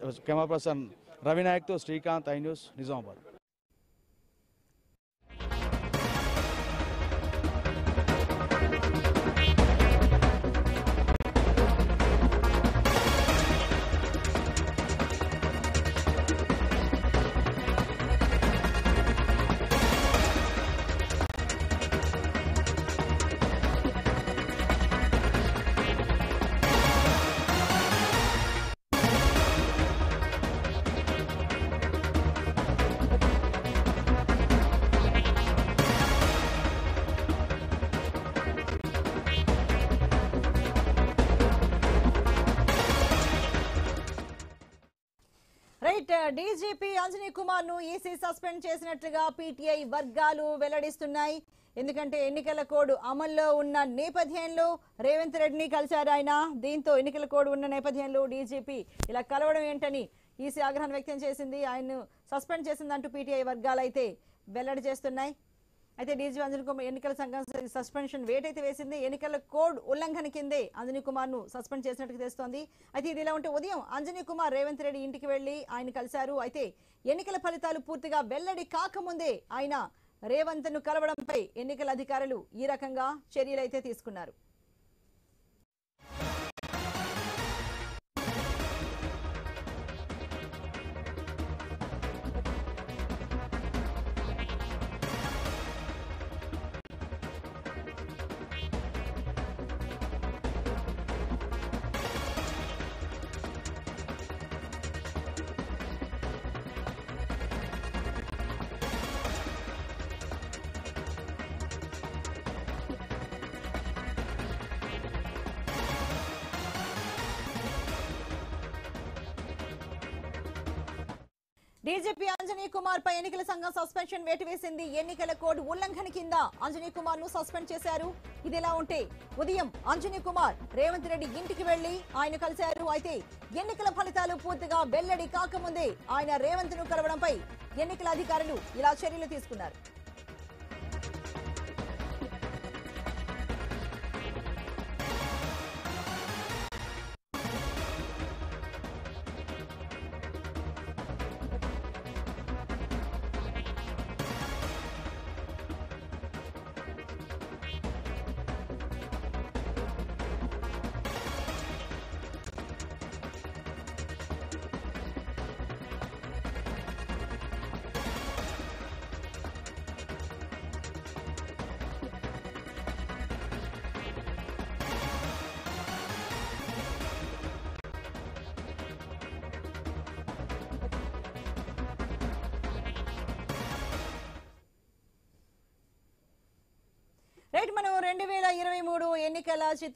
camera person రవినాయక్తో Srikanth I News Nizamabad right DGP Anjani Kumar ను EC suspend చేసినట్లుగా పీటీఐ వర్గాలు వెల్లడిస్తున్నాయి ఎందుకంటే ఎన్నికల కోడ్ అమల్లో ఉన్న నేపథ్యంలో రేవంత్ రెడ్డిని కలిశారు ఆయన దీంతో ఎన్నికల కోడ్ ఉన్న నేపథ్యంలో డీజీపీ ఇలా కలవడం ఏంటని ఈసీ ఆగ్రహం వ్యక్తం చేసింది ఆయన్ను సస్పెండ్ చేసిందంటూ పీటీఐ వర్గాలు అయితే వెల్లడి చేస్తున్నాయి అయితే డీజీ అంజనీ కుమార్ ఎన్నికల సంఘం సస్పెన్షన్ వేట్ అయితే వేసింది ఎన్నికల కోడ్ ఉల్లంఘన కిందే అంజనీ కుమార్ ను సస్పెండ్ చేసినట్టు తెలుస్తోంది అయితే ఇది ఇలా ఉంటే ఉదయం అంజనీ కుమార్ రేవంత్ రెడ్డి ఇంటికి వెళ్లి ఆయన కలిశారు అయితే ఎన్నికల ఫలితాలు పూర్తిగా వెల్లడి కాకముందే ఆయన రేవంత్ ను కలవడంపై ఎన్నికల అధికారులు ఈ రకంగా చర్యలైతే తీసుకున్నారు డీజీపీ అంజనీ కుమార్ పై ఎన్నికల సంఘం సస్పెన్షన్ వేటు వేసింది ఎన్నికల కోడ్ ఉల్లంఘన కింద అంజనీ కుమార్ ను సస్పెండ్ చేశారు ఇది ఎలా ఉంటే ఉదయం అంజనీ కుమార్ రేవంత్ రెడ్డి ఇంటికి వెళ్లి ఆయన కలిశారు అయితే ఎన్నికల ఫలితాలు పూర్తిగా వెల్లడి కాకముందే ఆయన రేవంత్ ను కలవడంపై ఎన్నికల అధికారులు ఇలా చర్యలు తీసుకున్నారు రైట్ మనం రెండు వేల ఇరవై మూడు ఎన్నికల చిత్ర